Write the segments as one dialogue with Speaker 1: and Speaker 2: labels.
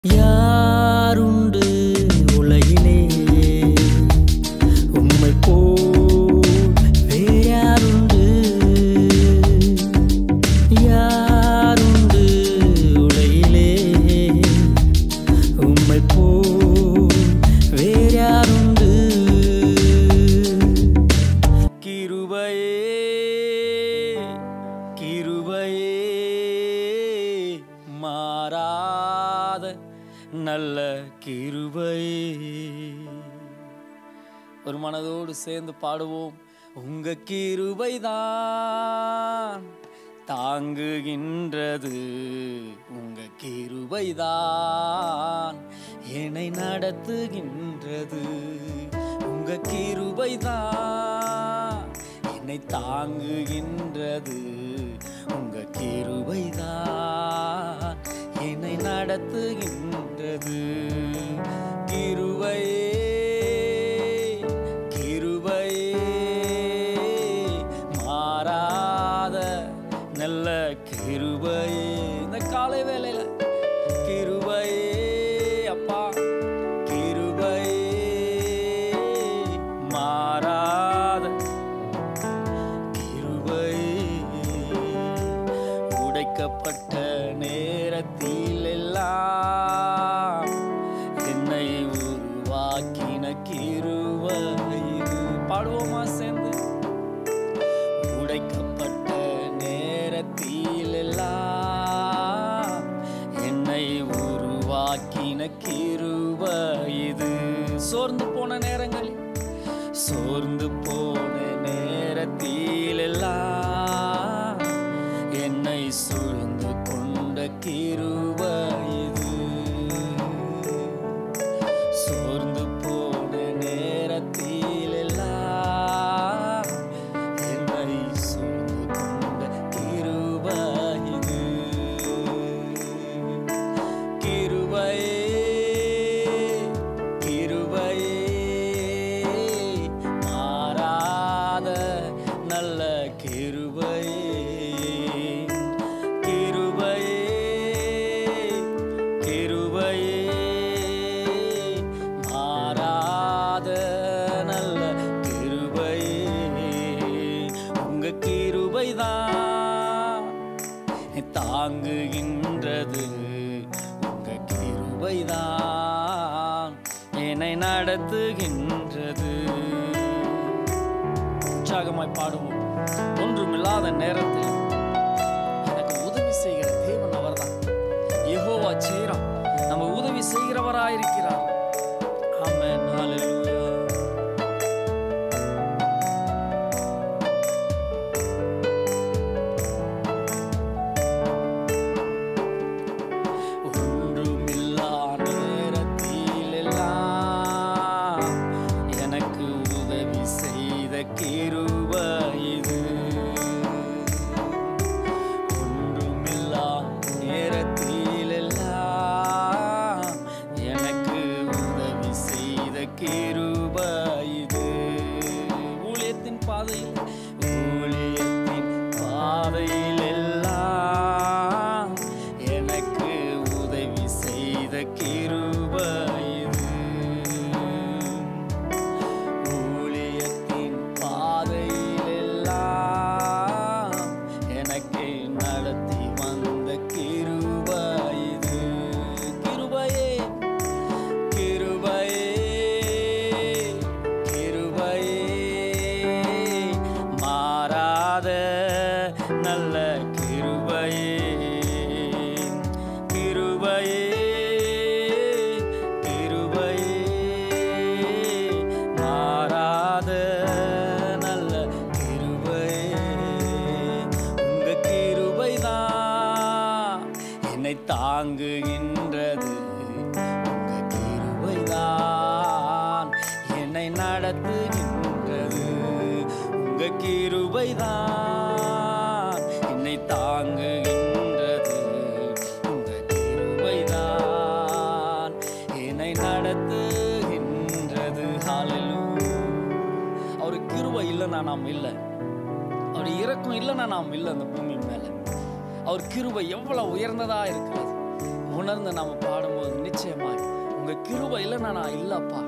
Speaker 1: யாருண்டு உலகிலே உம்மை போல் வேறாருண்டு யாருண்டு உலகிலே உம்மை போல் வேறாருண்டு கிருபையே கிருபையே மாறாத நல்ல கிருபையே ஒரு மனதோடு சேர்ந்து பாடுவோம் உங்க கிருபைதான் தாங்குகின்றது உங்க கிருபைதான் என்னை நடத்துகின்றது உங்க கிருபைதான் என்னை தாங்குகின்றது உங்க கிருபைதான் என்னை நடத்துகின்றது கிருபையே கிருபையே மாறாத நல்ல கிருபையே இந்த காலை வேளையில கிருபையே அப்பா கிருபையே மாறாத கிருபையே உடைக்கப்பட்ட நேரத்தில் எல்லாம் என்னை உருவாக்கின கிருபை இது பாடுவோமா சேர்ந்து உடைக்கப்பட்ட நேரத்தில் எல்லாம் என்னை உருவாக்கின கிருப இது சோர்ந்து போன நேரங்களில் சோர்ந்து போன நேரத்தில் எல்லாம் என்னை சூழ்ந்து கொண்ட கிருப இது சோர்ந்து போன நேரத்தில் எல்லாம் என்னை சூழ்ந்து கொண்ட கிருபை இது கிருபையே கிருபையே மாறாத நல்ல கிருபையே கிருபையே கிருபையே மாறாத நல்ல கிருபையே உங்க கிருபைதான் தாங்குகின்றது உங்க கிருபைதான் என்னை நடத்துகின்றது உற்சாகமாய் பாடுவோம் ஒன்றுமில்லாத நேரத்தில் எனக்கு உதவி செய்கிற தேவன் அவர்தான் யெகோவா சேரா நம்ம உதவி செய்கிறவராயிருக்கிறார் ஆமென் ஹalleluya ஒன்றுமில்லா நேரத்தில் எல்லாம் எனக்கு உதவி செய்த கிருபை இது ஒன்றுமில்லா நேரத்தில் எல்லாம் எனக்கு உதவி செய்த கிருபை இது ஊழியத்தின் பாதையில் ஊழியத்தின் பாதையில் எல்லாம் எனக்கு உதவி செய்த கிருபை இது ஊழியத்தின் பாதையில் எல்லாம் எனக்கு நடத்தி வந்த கிருபை இது கிருபையே கிருபையே கிருபையே மாறாத நல்ல கிருபையே கிருபையே கிருபையே மாறாத நல்ல கிருபையே உங்க கிருபைதான் என்னை தாங்குகின்றது உங்க கிருபைதான் என்னை நடத்துகின்றது உங்க கிருபைதான் என்னை தாங்குகின்றது உங்க கிருபைதான் என்னை நடத்துகின்றது ஹalleluya அவர் கிருபை இல்லைன்னா நாம் இல்லை அவர் இறக்கம் இல்லைன்னா நாம் இல்லை அந்த பூமி மேலே அவர் கிருபை எவ்வளவு உயர்ந்ததா இருக்கிறது உணர்ந்து நாம பாடும்போது நிச்சயம் உங்க கிருபை இல்லைன்னா நான் இல்லப்பா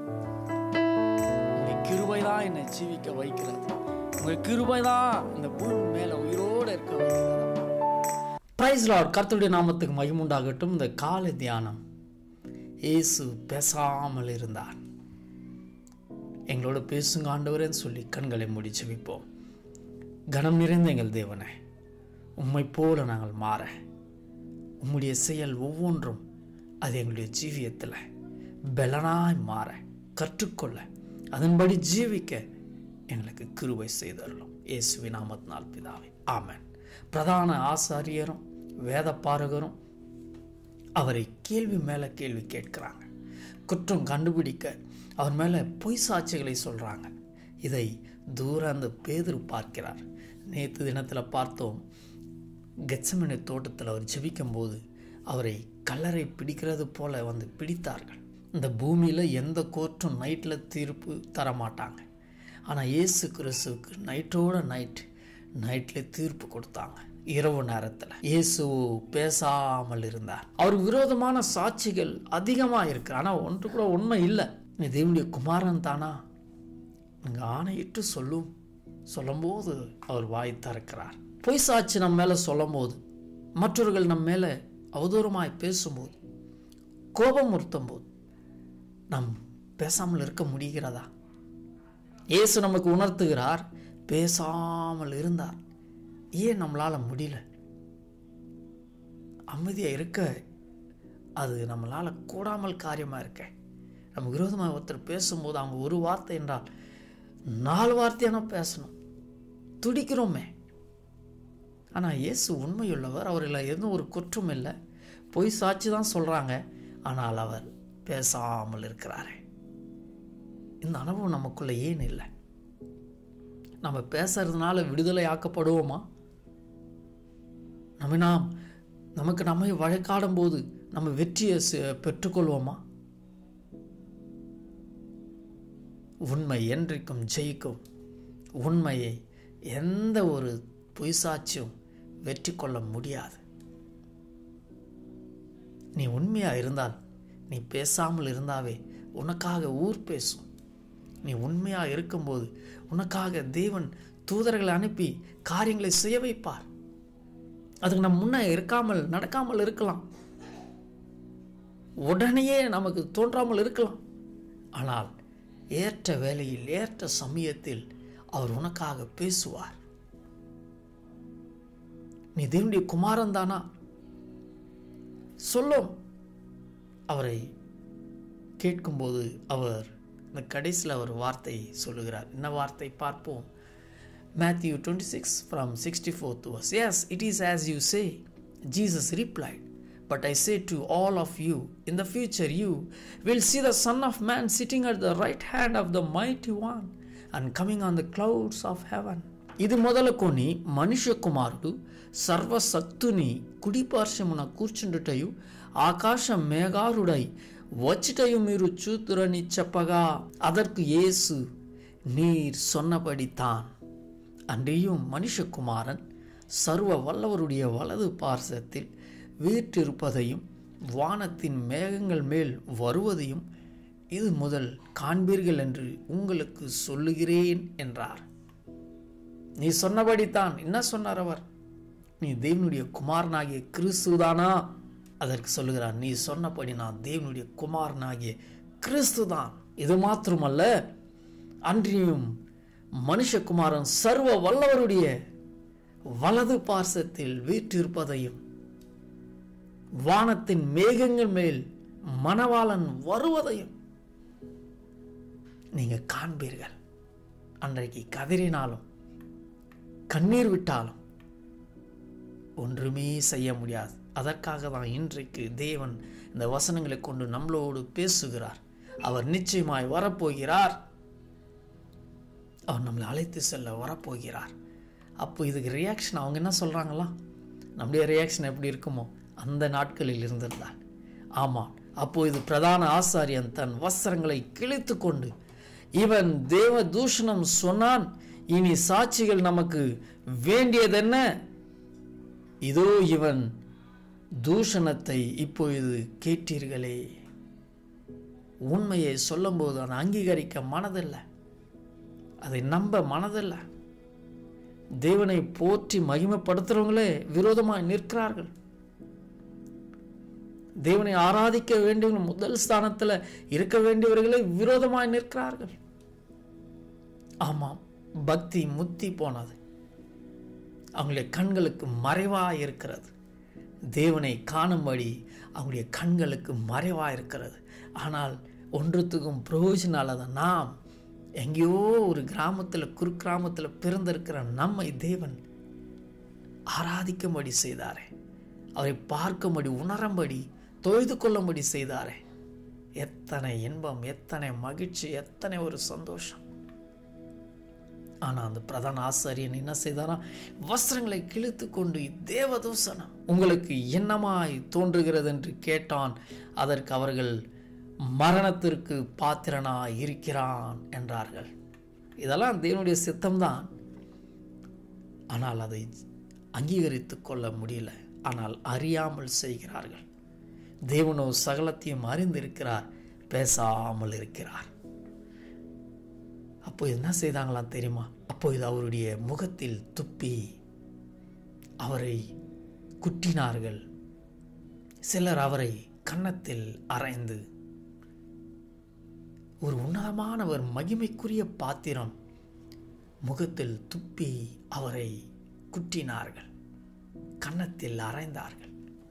Speaker 1: உங்க கிருபை தான் என்னை ஜீவிக்க வைக்கிறது உங்க கிருபை தான் இந்த பூமி மேல உயிரோடு இருக்க வைக்கிறது பிரைஸ் லார்ட் கர்த்தருடைய நாமத்துக்கு மகிமுண்டாகட்டும் இந்த கால தியானம் இயேசு பேசாமல் இருந்தார் எங்களோட பேசுங்க ஆண்டவரேன்னு சொல்லி கண்களை மூடி ஜெபிப்போம் கனம் நிறைந்த எங்கள் தேவனே உம்மை போல நாங்கள் மாற உம்முடைய செயல் ஒவ்வொன்றும் அது எங்களுடைய ஜீவியத்தில் பலனாய் மாற கற்றுக்கொள்ள அதன்படி ஜீவிக்க எங்களுக்கு கிருபை செய்தருளும் இயேசுவி நாமத்தினால் பிதாவே ஆமென் பிரதான ஆசாரியரும் வேத பாரகரும் அவரை கேள்வி மேலே கேள்வி கேட்குறாங்க குற்றம் கண்டுபிடிக்க அவர் மேலே பொய் சாட்சிகளை சொல்கிறாங்க இதை தூரம் அந்த பேதுரு பார்க்கிறார் நேற்று தினத்தில் பார்த்தோம் கெச்சமனை தோட்டத்தில் அவர் ஜெபிக்கும்போது அவரை கல்லறை பிடிக்கிறது போல வந்து பிடித்தார்கள் இந்த பூமியில் எந்த கோர்ட்டும் நைட்டில் தீர்ப்பு தர மாட்டாங்க ஆனால் இயேசு கிறிஸ்துவுக்கு நைட்டோட நைட் நைட்டில் தீர்ப்பு கொடுத்தாங்க இரவு நேரத்தில் இயேசு பேசாமல் இருந்தார் அவர் விரோதமான சாட்சிகள் அதிகமாக இருக்கு ஆனால் ஒன்று கூட உண்மை இல்லை நீ தேவனுடைய குமாரன் தானா நீங்கள் ஆணையிட்டு சொல்லும் சொல்லும்போது அவர் வாய் திறக்கிறார் பொய் சாட்சி நம்ம மேலே சொல்லும்போது மற்றவர்கள் நம்ம மேலே அவதூறமாய் பேசும்போது கோபம் உறுத்தும் போது நம் பேசாமல் இருக்க முடிகிறதா இயேசு நமக்கு உணர்த்துகிறார் பேசாமல் இருந்தார் ஏன் நம்மளால் முடியல அமைதியாக இருக்க அது நம்மளால் கூடாமல் காரியமாக இருக்க நம்ம விரோதமாக ஒருத்தர் பேசும்போது அவங்க ஒரு வார்த்தை என்றால் நாலு வார்த்தையான பேசணும் துடிக்கிறோமே ஆனால் இயேசு உண்மையுள்ளவர் அவரில் எதுவும் ஒரு குற்றம் இல்லை பொய் சாட்சி தான் சொல்கிறாங்க ஆனால் அவர் பேசாமல் இருக்கிறாரே இந்த அனுபவம் நமக்குள்ளே ஏன் இல்லை நம்ம பேசுறதுனால விடுதலை ஆக்கப்படுவோமா நம்ம நாம் நமக்கு நம்மை வழக்காடும் போது நம்ம வெற்றியை செ- பெற்றுக்கொள்வோமா உண்மை என்றைக்கும் ஜெயிக்கும் உண்மையை எந்த ஒரு பொய்சாட்சியும் வெற்றி கொள்ள முடியாது நீ உண்மையா இருந்தால் நீ பேசாமல் இருந்தாவே உனக்காக ஊர் பேசும் நீ உண்மையா இருக்கும்போது உனக்காக தேவன் தூதர்களை அனுப்பி காரியங்களை செய்ய வைப்பார் அதுக்கு நம்ம முன்ன இருக்காமல் நடக்காமல் இருக்கலாம் உடனேயே நமக்கு தோன்றாமல் இருக்கலாம் ஆனால் ஏற்ற வேளையில் ஏற்ற சமயத்தில் அவர் உனக்காக பேசுவார் நீ தேவனுடைய குமாரன் தானா சொல்லும் அவரை கேட்கும்போது அவர் இந்த கடைசியில் அவர் வார்த்தை சொல்லுகிறார் என்ன வார்த்தை பார்ப்போம் Matthew 26 from 64 to us. Yes, it is as you say. Jesus replied, But I say to all of you, in the future you will see the Son of Man sitting at the right hand of the Mighty One and coming on the clouds of heaven. ఇది మొదలుకొని మనుష్య కుమారుడు సర్వశక్తుని కుడిపార్శ్వమున కూర్చుండుటయు ఆకాశ మేఘారుడై వచ్చుటయు మీరు చూతురని చెప్పగా அதற்கு இயேசு நீர் சொன்னபடித்தான் அன்றியும் மனுஷகுமாரன் சர்வ வல்லவருடைய வலது பார்சத்தில் வீற்றிருப்பதையும் வானத்தின் மேகங்கள் மேல் வருவதையும் இது முதல் காண்பீர்கள் என்று உங்களுக்கு சொல்லுகிறேன் என்றார் நீ சொன்னபடித்தான் என்ன சொன்னார் அவர் நீ தேவனுடைய குமாரனாகிய கிறிஸ்துதானா அதற்கு சொல்லுகிறார் நீ சொன்னபடி நான் தேவனுடைய குமாரனாகிய கிறிஸ்துதான் இது மாத்திரமல்ல அன்றியும் மனுஷகுமாரன் சர்வ வல்லவருடைய வலது பார்சத்தில் வீற்றிருப்பதையும் வானத்தின் மேகங்கள் மேல் மணவாளன் வருவதையும் நீங்க காண்பீர்கள் அன்றைக்கு கதறினாலும் கண்ணீர் விட்டாலும் ஒன்றுமே செய்ய முடியாது அதற்காக தான் இன்றைக்கு தேவன் இந்த வசனங்களை கொண்டு நம்மளோடு பேசுகிறார் அவர் நிச்சயமாய் வரப்போகிறார் அவர் நம்மளை அழைத்து செல்ல வரப்போகிறார் அப்போ இதுக்கு ரியாக்ஷன் அவங்க என்ன சொல்கிறாங்களா நம்முடைய ரியாக்ஷன் எப்படி இருக்குமோ அந்த நாட்களில் இருந்திருந்தால் ஆமாம் அப்போ இது பிரதான ஆசாரியன் தன் வஸ்திரங்களை கிழித்து கொண்டு இவன் தேவ தூஷணம் சொன்னான் இனி சாட்சிகள் நமக்கு வேண்டியதென்ன இதோ இவன் தூஷணத்தை இப்பொழுது கேட்டீர்களே உண்மையை சொல்லும்போது அதை அங்கீகரிக்க மனதில்லை அதை நம்ப மனதில்லை தேவனை போற்றி மகிமைப்படுத்துறவங்களே விரோதமாக நிற்கிறார்கள் தேவனை ஆராதிக்க வேண்டியவங்க முதல் ஸ்தானத்தில் இருக்க வேண்டியவர்களே விரோதமாய் நிற்கிறார்கள் ஆமாம் பக்தி முத்தி போனது அவங்களுடைய கண்களுக்கு மறைவாக இருக்கிறது தேவனை காணும்படி அவங்களுடைய கண்களுக்கு மறைவாக இருக்கிறது ஆனால் ஒன்றுத்துக்கும் பிரயோஜனம் இல்லாத நாம் எங்கேயோ ஒரு கிராமத்தில் குறுக்கிராமத்தில் பிறந்திருக்கிற நம்மை தேவன் ஆராதிக்கும்படி செய்தாரே அவரை பார்க்கும்படி உணரும்படி தொழுது கொள்ளும்படி செய்தாரே எத்தனை இன்பம் எத்தனை மகிழ்ச்சி எத்தனை ஒரு சந்தோஷம் ஆனால் அந்த பிரதான ஆசாரியன் என்ன செய்தாரா வஸ்திரங்களை கிழித்து கொண்டு தேவதூசனம் உங்களுக்கு என்னமாய் தோன்றுகிறது என்று கேட்டான் அதற்கு அவர்கள் மரணத்திற்கு பாத்திரனாய் இருக்கிறான் என்றார்கள் இதெல்லாம் தேவனுடைய சித்தம்தான் ஆனால் அதை அங்கீகரித்து கொள்ள முடியல ஆனால் அறியாமல் செய்கிறார்கள் தேவனோ சகலத்தையும் அறிந்திருக்கிறார் பேசாமல் இருக்கிறார் அப்போ என்ன செய்தாங்களாம் தெரியுமா அப்போ இது அவருடைய முகத்தில் துப்பி அவரை குட்டினார்கள் சிலர் அவரை கன்னத்தில் அரைந்து ஒரு உன்னதமானவர் மகிமைக்குரிய பாத்திரம் முகத்தில் துப்பி அவரை குட்டினார்கள் கன்னத்தில் அரைந்தார்கள்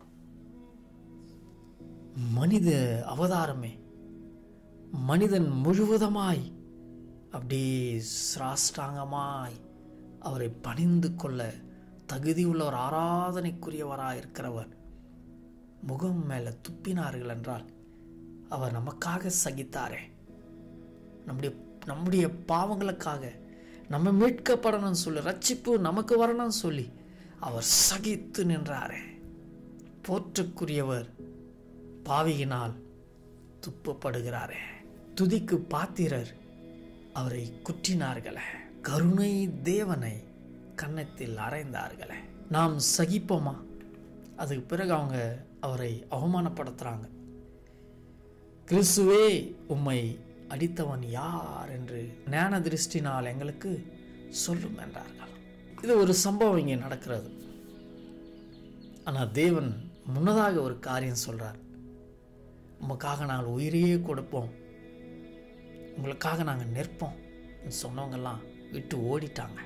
Speaker 1: மனித அவதாரமே மனிதன் முழுவதுமாய் அப்படியே சிராஷ்டாங்கமாய் அவரை பணிந்து கொள்ள தகுதியுள்ள ஒரு ஆராதனைக்குரியவராக இருக்கிறவர் முகம் மேலே துப்பினார்கள் என்றால் அவர் நமக்காக சகித்தாரே நம்முடைய நம்முடைய பாவங்களுக்காக நம்ம மீட்கப்படணும்னு சொல்லி ரட்சிப்பு நமக்கு வரணும்னு சொல்லி அவர் சகித்து நின்றாரே போற்றுக்குரியவர் பாவியினால் துப்பப்படுகிறாரே துதிக்கு பாத்திரர் அவரை குற்றினார்களே கருணை தேவனை கன்னத்தில் அறைந்தார்களே நாம் சகிப்போமா அதுக்கு பிறகு அவங்க அவரை அவமானப்படுத்துகிறாங்க கிறிஸ்துவே உம்மை அடித்தவன் யார் என்று ஞான திருஷ்டினால் எங்களுக்கு சொல்லும் என்றார்கள் இது ஒரு சம்பவம் இங்கே நடக்கிறது ஆனால் தேவன் முன்னதாக ஒரு காரியம் சொல்றார் உமக்காக நாங்கள் உயிரையே கொடுப்போம் உங்களுக்காக நாங்கள் நிற்போம் சொன்னவங்கெல்லாம் விட்டு ஓடிட்டாங்க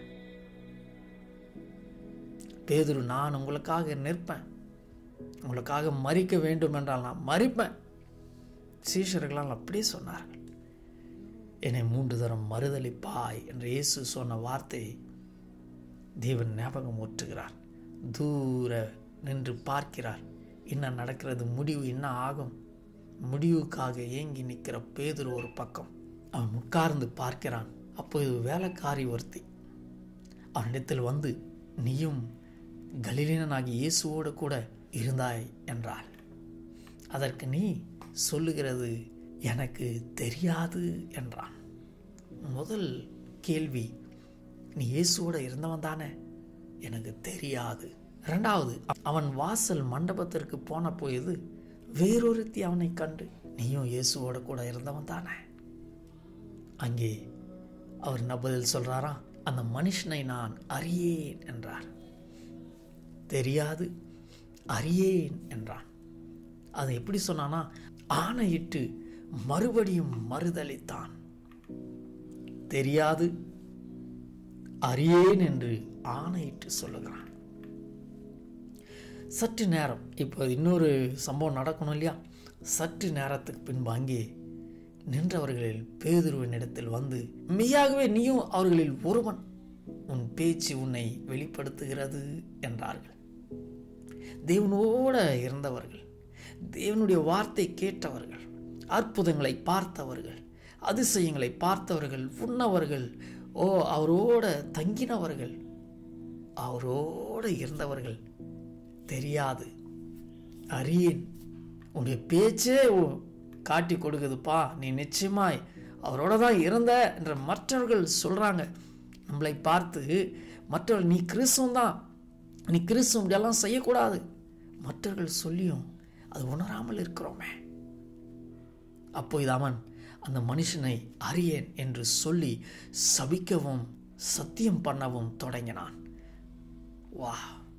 Speaker 1: பேதுரு நான் உங்களுக்காக நிற்பேன் உங்களுக்காக மறிக்க வேண்டும் என்றால் நான் மறிப்பேன் சீஷர்களால் அப்படியே சொன்னார்கள் என்னை மூன்று தரம் மறுதளிப்பாய் என்று இயேசு சொன்ன வார்த்தை தேவன் ஞாபகம் ஊற்றுகிறார் தூர நின்று பார்க்கிறார் என்ன நடக்கிறது முடிவு என்ன ஆகும் முடிவுக்காக ஏங்கி நிற்கிற பேதுரு ஒரு பக்கம் அவன் உட்கார்ந்து பார்க்கிறான் அப்போது வேலைக்காரி ஒருத்தி அவனிடத்தில் வந்து நீயும் கலிலேனாகி இயேசுவோடு கூட இருந்தாய் என்றாள் அதற்கு நீ சொல்லுகிறது எனக்கு தெரியாது என்றான் முதல் கேள்வி நீ இயேசுவோட இருந்தவன் தானே எனக்கு தெரியாது ரெண்டாவது அவன் வாசல் மண்டபத்திற்கு போன போயது வேறொருத்தி அவனை கண்டு நீயும் இயேசுவோட கூட இருந்தவன் தானே அங்கே அவர் என்ன பதில் சொல்றாராம் அந்த மனுஷனை நான் அறியேன் என்றார் தெரியாது அறியேன் என்றான் அதை எப்படி சொன்னானா ஆணையிட்டு மறுபடியும் மறுதளித்தான் தெரியாது அறியேன் என்று ஆணையிட்டு சொல்லுகிறான் சற்று நேரம் இப்போ இன்னொரு சம்பவம் நடக்கணும் இல்லையா சற்று நேரத்துக்கு பின்பு அங்கே நின்றவர்களில் பேதுருவின் இடத்தில் வந்து மெய்யாகவே நீயும் அவர்களில் ஒருவன் உன் பேச்சு உன்னை வெளிப்படுத்துகிறது என்றார்கள் தேவனோட இருந்தவர்கள் தேவனுடைய வார்த்தை கேட்டவர்கள் அற்புதங்களை பார்த்தவர்கள் அதிசயங்களை பார்த்தவர்கள் உண்ணவர்கள் ஓ அவரோட தங்கினவர்கள் அவரோடு இருந்தவர்கள் தெரியாது அறியேன் உன்னுடைய பேச்சே காட்டி கொடுக்குதுப்பா நீ நிச்சயமாய் அவரோட தான் இருந்த என்ற மற்றவர்கள் சொல்கிறாங்க நம்மளை பார்த்து மற்றவர்கள் நீ கிறிஸ்துவம் தான் நீ கிறிஸ்துவம் இப்படியெல்லாம் செய்யக்கூடாது மற்றவர்கள் சொல்லியும் அது உணராமல் இருக்கிறோமே அப்போது அவன் அந்த மனுஷனை அறியேன் என்று சொல்லி சபிக்கவும் சத்தியம் பண்ணவும் தொடங்கினான் வா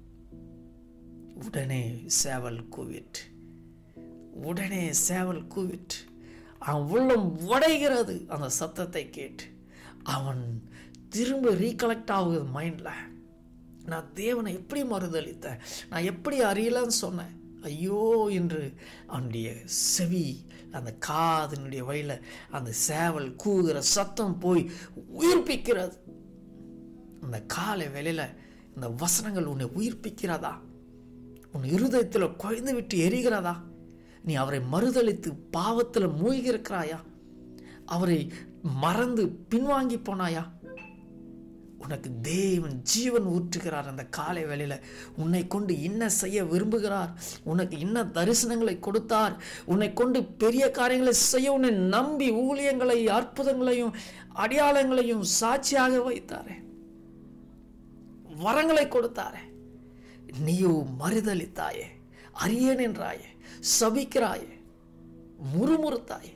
Speaker 1: உடனே சேவல் கூவிட்டு உடனே சேவல் கூவிட்டு அவன் உள்ளம் உடைகிறது அந்த சத்தத்தை கேட்டு அவன் திரும்ப ரீகலெக்ட் ஆகுது மைண்டில் நான் தேவனை எப்படி மறுதளித்தேன் நான் எப்படி அறியலன்னு சொன்னேன் ஐயோ என்று அவனுடைய செவி அந்த காதனுடைய வழியில் அந்த சேவல் கூகுற சத்தம் போய் உயிர்ப்பிக்கிறது அந்த காலை வேலையில் இந்த வசனங்கள் உன்னை உயிர்ப்பிக்கிறதா உன் இருதயத்தில் குறைந்து விட்டு எரிகிறதா நீ அவரை மறுதளித்து பாவத்தில் மூழ்கி இருக்கிறாயா அவரை மறந்து பின்வாங்கி போனாயா உனக்கு தேவன் ஜீவன் ஊற்றுகிறார் அந்த காலை வேளையில் உன்னை கொண்டு என்ன செய்ய விரும்புகிறார் உனக்கு என்ன தரிசனங்களை கொடுத்தார் உன்னை கொண்டு பெரிய காரியங்களை செய்ய உன்னை நம்பி ஊழியங்களை அற்புதங்களையும் அடையாளங்களையும் சாட்சியாக வைத்தாரே வரங்களை கொடுத்தாரே நீயோ மறுதளித்தாயே அரியன் என்றாயே சபிக்கிறாயே முறுமுறுத்தாயே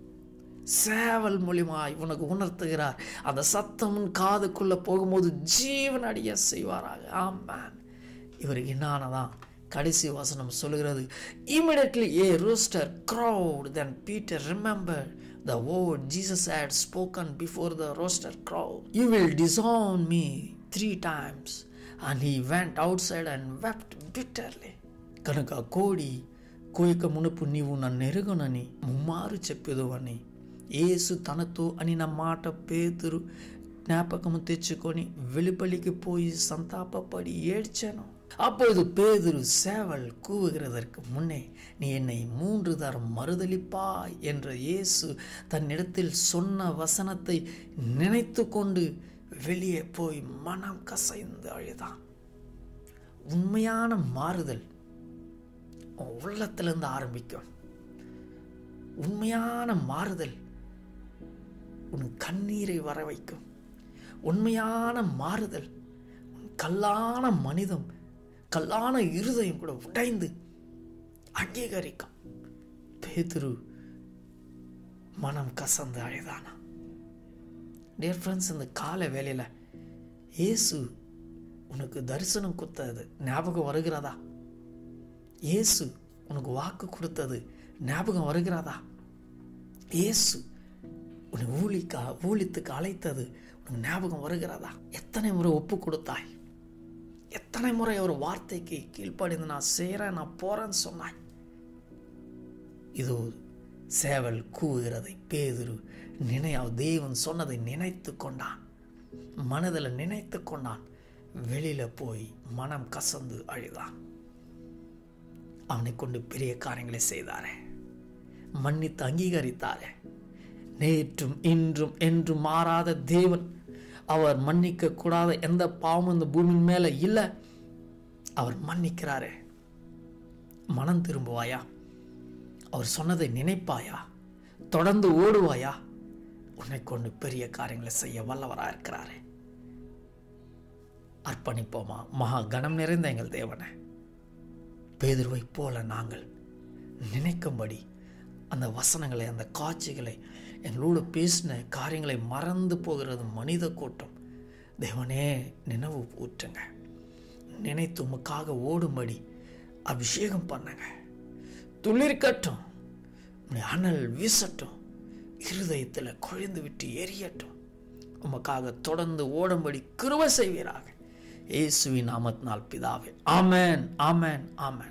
Speaker 1: சேவல் மூலியமாய் உனக்கு உணர்த்துகிறார் அந்த சத்தம் காதுக்குள்ள போகும்போது ஜீவன் அடைய செய்வாராக ஆமான் இவருக்கு என்னானதான் கடைசி வசனம் சொல்லுகிறது immediately a rooster crowd then Peter remembered the word Jesus had spoken before the roaster crowd you will disown me three times and he went outside and wept bitterly కనుక కోడి కోయిక మునుపు నీవు నన్ను ఎరుగనని ముమ్మారు చెప్పేదువని యేసు తనతో అని నా మాట పేతురు జ్ఞాపకము తెచ్చుకొని వెలుపలికి పోయి సంతాపపడి ఏడ్చాను அப்பொழுது பேதுரு சேவல் கூவுகிறதற்கு முன்னே நீ என்னை மூன்று தரம் மறுதளிப்பாய் என்ற இயேசு தன்னிடத்தில் சொன்ன வசனத்தை நினைத்து கொண்டு வெளியே போய் மனம் கசைந்து அழுதான் உண்மையான மாறுதல் உன் உள்ளத்திலிருந்து ஆரம்பிக்கும் உண்மையான மாறுதல் உன் கண்ணீரை வர வைக்கும் உண்மையான மாறுதல் உன் கல்லான மனிதம் கல்லான இருதயம் கூட உடைந்து அங்கீகரிக்கும் பேதுரு மனம் கசந்து அழுதானா டியர் ஃப்ரெண்ட்ஸ் இந்த கால வேலையில் இயேசு உனக்கு தரிசனம் கொடுத்தது ஞாபகம் வருகிறதா இயேசு உனக்கு வாக்கு கொடுத்தது ஞாபகம் வருகிறதா இயேசு உன்னை ஊழிக்கா ஊழித்துக்கு அழைத்தது உனக்கு ஞாபகம் வருகிறதா எத்தனை முறை ஒப்பு கொடுத்தாய் எத்தனை முறை ஒரு வார்த்தைக்கு கீழ்ப்படிந்து நான் செய்கிறேன் நான் போகிறேன்னு சொன்னாய் இதோ சேவல் கூவுகிறதை பேதுரு நினையா தேவன் சொன்னதை நினைத்து கொண்டான் மனதில் நினைத்து கொண்டான் வெளியில் போய் மனம் கசந்து அழுதான் அவனை கொண்டு பெரிய காரியங்களை செய்தாரே மன்னித்து அங்கீகரித்தாரே நேற்றும் இன்றும் என்றும் மாறாத தேவன் அவர் மன்னிக்க கூடாத எந்த பாவமும் இந்த பூமியின் மேல இல்லை அவர் மன்னிக்கிறாரே மனம் திரும்புவாயா அவர் சொன்னதை நினைப்பாயா தொடர்ந்து ஓடுவாயா உன்னை கொண்டு பெரிய காரியங்களை செய்ய வல்லவராக இருக்கிறாரே அர்ப்பணிப்போமா மகா கணம் நிறைந்த எங்கள் தேவனை பேதுருவை போல நாங்கள் நினைக்கும்படி அந்த வசனங்களை அந்த காட்சிகளை எங்களோடு பேசின காரியங்களை மறந்து போகிறது மனித கூட்டம் தேவனே நினைவு ஊற்றுங்க நினைத்து உமக்காக ஓடும்படி அபிஷேகம் பண்ணுங்க துளிர்க்கட்டும் உம்முடைய அனல் வீசட்டும் இருதயத்தில் குழைந்து விட்டு எரியட்டும் உமக்காக தொடர்ந்து ஓடும்படி கிருபை செய்வீராக இயேசுவின் நாமத்தினால் பிதாவே ஆமென் ஆமென் ஆமென்